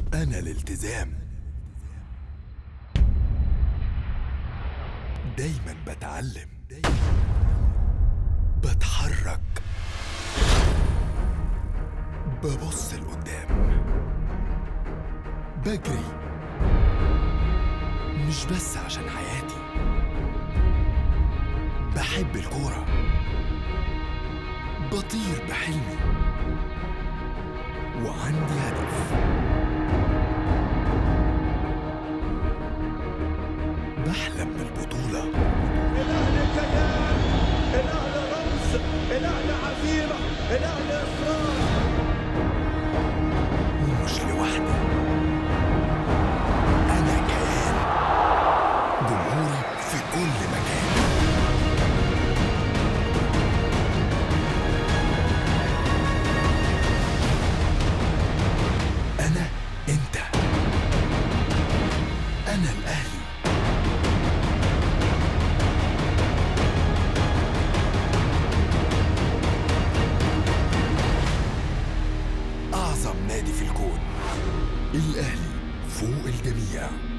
أنا الالتزام دايما بتعلم بتحرك ببص لقدام بجري مش بس عشان حياتي بحب الكورة بطير بحلمي وعندي هدف بحلم بالبطولة الاهلي كيان الاهلي رمز الاهلي عزيمه الاهلي اصرار ومش لوحدي أنا كيان جمهوري في كل مكان أنا أنت أنا الأهلي أعظم نادي في الكون الأهلي فوق الجميع